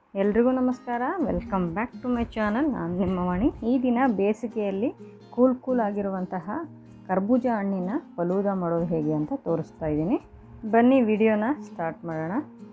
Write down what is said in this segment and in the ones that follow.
ಎಲ್ರಿಗೂ ನಮಸ್ಕಾರ welcome back to my channel ನಾನು ನಿಮ್ಮ ವಾಣಿ ಈ ದಿನ ಬೇಸಿಗೆಯಲ್ಲಿ ಕೂಲ್ ಕೂಲ್ ಆಗಿರುವಂತಹ ಕರ್ಬೂಜ ಹಣ್ಣಿನ ಫಲೂದ ಮಾಡೋದು ಹೇಗೆ ಅಂತ ತೋರಿಸ್ತಾ ಇದ್ದೀನಿ ಬನ್ನಿ ವಿಡಿಯೋನ ಸ್ಟಾರ್ಟ್ ಮಾಡೋಣ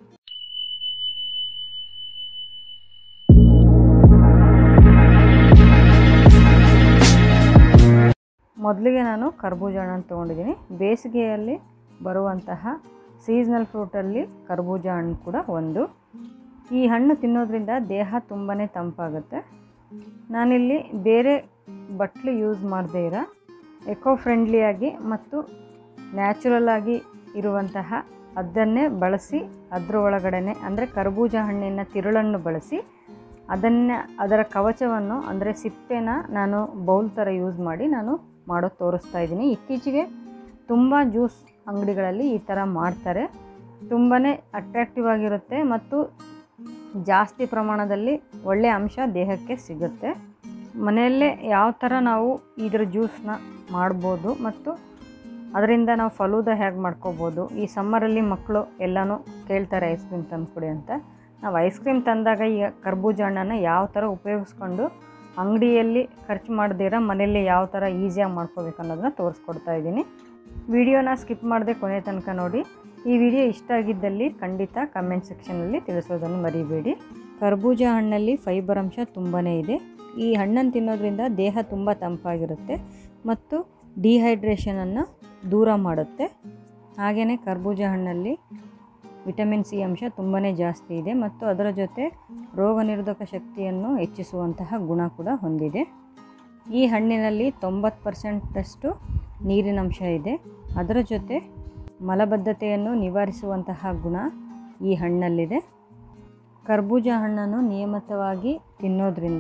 ಮೊದಲಿಗೆ ನಾನು ಕರ್ಬೂಜ ಹಣ್ಣನ್ನು ತೊಗೊಂಡಿದ್ದೀನಿ ಬೇಸಿಗೆಯಲ್ಲಿ ಬರುವಂತಹ ಸೀಸ್ನಲ್ ಫ್ರೂಟಲ್ಲಿ ಕರ್ಬೂಜ ಹಣ್ಣು ಕೂಡ ಒಂದು ಈ ಹಣ್ಣು ತಿನ್ನೋದ್ರಿಂದ ದೇಹ ತುಂಬಾ ತಂಪಾಗುತ್ತೆ ನಾನಿಲ್ಲಿ ಬೇರೆ ಬಟ್ಲು ಯೂಸ್ ಮಾಡದೇ ಇರೋ ಎಕೋ ಫ್ರೆಂಡ್ಲಿಯಾಗಿ ಮತ್ತು ನ್ಯಾಚುರಲ್ ಆಗಿ ಇರುವಂತಹ ಅದನ್ನೇ ಬಳಸಿ ಅದರ ಒಳಗಡೆನೆ ಅಂದರೆ ಕರ್ಬೂಜ ಹಣ್ಣಿನ ತಿರುಳನ್ನು ಬಳಸಿ ಅದನ್ನು ಅದರ ಕವಚವನ್ನು ಅಂದರೆ ಸಿಪ್ಪೆನ ನಾನು ಬೌಲ್ ಥರ ಯೂಸ್ ಮಾಡಿ ನಾನು ಮಾಡೋದು ತೋರಿಸ್ತಾ ಇದ್ದೀನಿ ಇತ್ತೀಚೆಗೆ ತುಂಬ ಜ್ಯೂಸ್ ಅಂಗಡಿಗಳಲ್ಲಿ ಈ ಥರ ಮಾಡ್ತಾರೆ ತುಂಬಾ ಅಟ್ರ್ಯಾಕ್ಟಿವ್ ಆಗಿರುತ್ತೆ ಮತ್ತು ಜಾಸ್ತಿ ಪ್ರಮಾಣದಲ್ಲಿ ಒಳ್ಳೆಯ ಅಂಶ ದೇಹಕ್ಕೆ ಸಿಗುತ್ತೆ ಮನೆಯಲ್ಲೇ ಯಾವ ಥರ ನಾವು ಇದ್ರ ಜ್ಯೂಸನ್ನ ಮಾಡ್ಬೋದು ಮತ್ತು ಅದರಿಂದ ನಾವು ಫಲೂದ ಹೇಗೆ ಮಾಡ್ಕೋಬೋದು ಈ ಸಮ್ಮರಲ್ಲಿ ಮಕ್ಕಳು ಎಲ್ಲನೂ ಕೇಳ್ತಾರೆ ಐಸ್ ಕ್ರೀಮ್ ತಂದುಕೊಡಿ ಅಂತ ನಾವು ಐಸ್ ಕ್ರೀಮ್ ತಂದಾಗ ಈ ಕರ್ಬೂಜ ಹಣ್ಣನ್ನು ಯಾವ ಥರ ಉಪಯೋಗಿಸ್ಕೊಂಡು ಅಂಗಡಿಯಲ್ಲಿ ಖರ್ಚು ಮಾಡ್ದಿರ ಮನೆಯಲ್ಲಿ ಯಾವ ಥರ ಈಸಿಯಾಗಿ ಮಾಡ್ಕೋಬೇಕು ಅನ್ನೋದನ್ನ ತೋರಿಸ್ಕೊಡ್ತಾ ಇದ್ದೀನಿ ವಿಡಿಯೋನ ಸ್ಕಿಪ್ ಮಾಡದೆ ಕೊನೆ ತನಕ ನೋಡಿ ಈ ವಿಡಿಯೋ ಇಷ್ಟ ಆಗಿದ್ದಲ್ಲಿ ಖಂಡಿತ ಕಮೆಂಟ್ ಸೆಕ್ಷನಲ್ಲಿ ತಿಳಿಸೋದನ್ನು ಮರಿಬೇಡಿ ಕರ್ಬೂಜ ಹಣ್ಣಲ್ಲಿ ಫೈಬರ್ ಅಂಶ ತುಂಬಾ ಇದೆ ಈ ಹಣ್ಣನ್ನು ತಿನ್ನೋದ್ರಿಂದ ದೇಹ ತುಂಬ ತಂಪಾಗಿರುತ್ತೆ ಮತ್ತು ಡಿಹೈಡ್ರೇಷನನ್ನು ದೂರ ಮಾಡುತ್ತೆ ಹಾಗೆಯೇ ಕರ್ಬೂಜ ಹಣ್ಣಲ್ಲಿ ವಿಟಮಿನ್ ಸಿ ಅಂಶ ತುಂಬಾ ಜಾಸ್ತಿ ಇದೆ ಮತ್ತು ಅದರ ಜೊತೆ ರೋಗ ನಿರೋಧಕ ಶಕ್ತಿಯನ್ನು ಹೆಚ್ಚಿಸುವಂತಹ ಗುಣ ಕೂಡ ಹೊಂದಿದೆ ಈ ಹಣ್ಣಿನಲ್ಲಿ ತೊಂಬತ್ತು ಪರ್ಸೆಂಟಷ್ಟು ನೀರಿನಂಶ ಇದೆ ಅದರ ಜೊತೆ ಮಲಬದ್ಧತೆಯನ್ನು ನಿವಾರಿಸುವಂತಹ ಗುಣ ಈ ಹಣ್ಣಲ್ಲಿದೆ ಕರ್ಬೂಜ ಹಣ್ಣನ್ನು ನಿಯಮಿತವಾಗಿ ತಿನ್ನೋದ್ರಿಂದ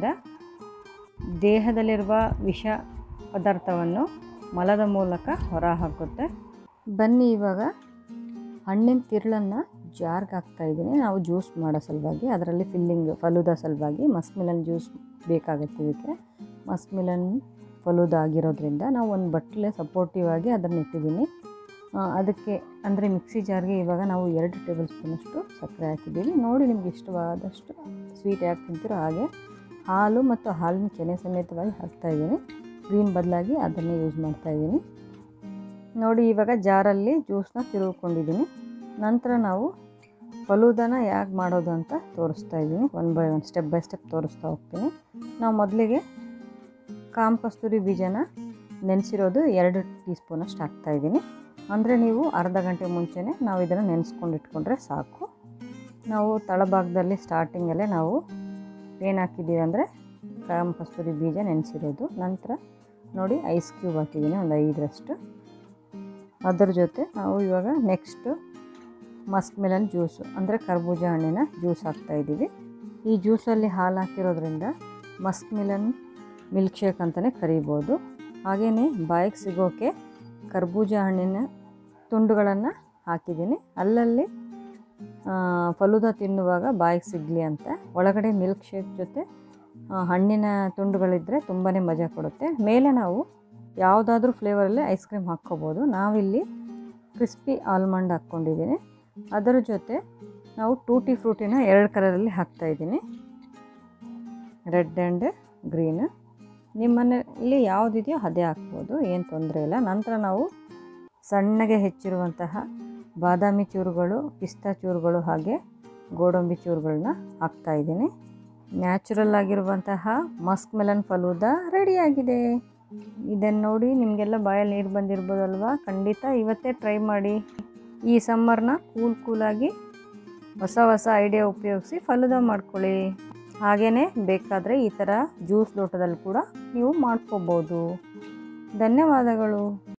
ದೇಹದಲ್ಲಿರುವ ವಿಷ ಪದಾರ್ಥವನ್ನು ಮಲದ ಮೂಲಕ ಹೊರಹಾಕುತ್ತೆ ಬನ್ನಿ ಇವಾಗ ಹಣ್ಣಿನ ತಿರುಳನ್ನು ಜಾರ್ಗೆ ಹಾಕ್ತಾಯಿದ್ದೀನಿ ನಾವು ಜ್ಯೂಸ್ ಮಾಡೋ ಸಲುವಾಗಿ ಅದರಲ್ಲಿ ಫಿಲ್ಲಿಂಗ್ ಫಲೂದ ಸಲುವಾಗಿ ಮಸ್ಮಿಲನ್ ಜ್ಯೂಸ್ ಬೇಕಾಗುತ್ತೆ ಇದಕ್ಕೆ ಮಸ್ಮಿಲನ್ ಫಲೂದ ಆಗಿರೋದ್ರಿಂದ ನಾವು ಒಂದು ಬಟ್ಲೆ ಸಪೋರ್ಟಿವ್ ಆಗಿ ಅದನ್ನು ಇಟ್ಟಿದ್ದೀನಿ ಅದಕ್ಕೆ ಅಂದರೆ ಮಿಕ್ಸಿ ಜಾರ್ಗೆ ಇವಾಗ ನಾವು ಎರಡು ಟೇಬಲ್ ಸ್ಪೂನಷ್ಟು ಸಕ್ಕರೆ ಹಾಕಿದ್ದೀವಿ ನೋಡಿ ನಿಮ್ಗೆ ಇಷ್ಟವಾದಷ್ಟು ಸ್ವೀಟ್ ಯಾಕೆ ತಿಂತೀರೋ ಹಾಗೆ ಹಾಲು ಮತ್ತು ಹಾಲಿನ ಕೆನೆ ಸಮೇತವಾಗಿ ಹಾಕ್ತಾಯಿದ್ದೀನಿ ಕ್ರೀಮ್ ಬದಲಾಗಿ ಅದನ್ನೇ ಯೂಸ್ ಮಾಡ್ತಾಯಿದ್ದೀನಿ ನೋಡಿ ಇವಾಗ ಜಾರಲ್ಲಿ ಜ್ಯೂಸನ್ನ ತಿರುಗಿಕೊಂಡಿದ್ದೀನಿ ನಂತರ ನಾವು ಫಲೂದನ ಯಾಕೆ ಮಾಡೋದು ಅಂತ ತೋರಿಸ್ತಾ ಇದ್ದೀನಿ one by one step by step ತೋರಿಸ್ತಾ ಹೋಗ್ತೀನಿ ನಾವು ಮೊದಲಿಗೆ ಕಾಮ್ ಕಸ್ತೂರಿ ಬೀಜನ ನೆನೆಸಿರೋದು ಎರಡು ಟೀ ಸ್ಪೂನಷ್ಟು ಹಾಕ್ತಾಯಿದ್ದೀನಿ ಅಂದರೆ ನೀವು ಅರ್ಧ ಗಂಟೆ ಮುಂಚೆನೇ ನಾವು ಇದನ್ನು ನೆನೆಸ್ಕೊಂಡು ಇಟ್ಕೊಂಡ್ರೆ ಸಾಕು ನಾವು ತಳಭಾಗದಲ್ಲಿ ಸ್ಟಾರ್ಟಿಂಗಲ್ಲೇ ನಾವು ಏನು ಹಾಕಿದ್ದೀವಿ ಅಂದರೆ ಕಾಮ್ ಕಸ್ತೂರಿ ಬೀಜ ನೆನೆಸಿರೋದು ನಂತರ ನೋಡಿ ಐಸ್ ಕ್ಯೂಬ್ ಹಾಕಿದ್ದೀನಿ ಒಂದು ಐದರಷ್ಟು ಅದರ ಜೊತೆ ನಾವು ಇವಾಗ ನೆಕ್ಸ್ಟು ಮಸ್ಕ್ ಮೆಲನ್ ಜ್ಯೂಸು ಅಂದರೆ ಕರ್ಬೂಜ ಹಣ್ಣಿನ ಜ್ಯೂಸ್ ಹಾಕ್ತಾಯಿದ್ದೀವಿ ಈ ಜ್ಯೂಸಲ್ಲಿ ಹಾಲು ಹಾಕಿರೋದ್ರಿಂದ ಮಸ್ಕ್ ಮಿಲನ್ ಮಿಲ್ಕ್ ಶೇಕ್ ಅಂತಲೇ ಕರಿಬೋದು ಹಾಗೆಯೇ ಬಾಯಿಗೆ ಸಿಗೋಕ್ಕೆ ಕರ್ಬೂಜ ಹಣ್ಣಿನ ತುಂಡುಗಳನ್ನು ಹಾಕಿದ್ದೀನಿ ಅಲ್ಲಲ್ಲಿ ಫಲೂದ ತಿನ್ನುವಾಗ ಬಾಯಿಗೆ ಸಿಗಲಿ ಅಂತ ಒಳಗಡೆ ಮಿಲ್ಕ್ ಶೇಕ್ ಜೊತೆ ಹಣ್ಣಿನ ತುಂಡುಗಳಿದ್ದರೆ ತುಂಬಾ ಮಜಾ ಕೊಡುತ್ತೆ ಮೇಲೆ ನಾವು ಯಾವುದಾದ್ರೂ ಫ್ಲೇವರಲ್ಲಿ ಐಸ್ ಕ್ರೀಮ್ ಹಾಕ್ಕೋಬೋದು ನಾವಿಲ್ಲಿ ಕ್ರಿಸ್ಪಿ ಆಲ್ಮಂಡ್ ಹಾಕ್ಕೊಂಡಿದ್ದೀನಿ ಅದರ ಜೊತೆ ನಾವು ಟೂಟಿ ಫ್ರೂಟಿನ ಎರಡು ಕಲರಲ್ಲಿ ಹಾಕ್ತಾಯಿದ್ದೀನಿ ರೆಡ್ ಆ್ಯಂಡ್ ಗ್ರೀನ್ ನಿಮ್ಮ ಮನೆಯಲ್ಲಿ ಯಾವುದಿದೆಯೋ ಅದೇ ಹಾಕ್ಬೋದು ಏನು ತೊಂದರೆ ಇಲ್ಲ ನಂತರ ನಾವು ಸಣ್ಣಗೆ ಹೆಚ್ಚಿರುವಂತಹ ಬಾದಾಮಿ ಚೂರುಗಳು ಪಿಸ್ತಾ ಚೂರುಗಳು ಹಾಗೆ ಗೋಡಂಬಿ ಚೂರುಗಳನ್ನ ಹಾಕ್ತಾಯಿದ್ದೀನಿ ನ್ಯಾಚುರಲ್ ಆಗಿರುವಂತಹ ಮಸ್ಕ್ ಮೆಲನ್ ಫಲೂದ ರೆಡಿಯಾಗಿದೆ ಇದನ್ನು ನೋಡಿ ನಿಮಗೆಲ್ಲ ಬಾಯಲ್ಲಿ ನೀರು ಬಂದಿರ್ಬೋದಲ್ವಾ ಖಂಡಿತ ಇವತ್ತೇ ಟ್ರೈ ಮಾಡಿ ಈ ಸಮ್ಮರ್ನ ಕೂಲ್ ಕೂಲಾಗಿ ಹೊಸ ಹೊಸ ಐಡಿಯಾ ಉಪಯೋಗಿಸಿ ಫಲೂದ ಮಾಡ್ಕೊಳ್ಳಿ ಹಾಗೆಯೇ ಬೇಕಾದರೆ ಈ ಥರ ಜ್ಯೂಸ್ ಲೋಟದಲ್ಲಿ ಕೂಡ ನೀವು ಮಾಡ್ಕೋಬೋದು ಧನ್ಯವಾದಗಳು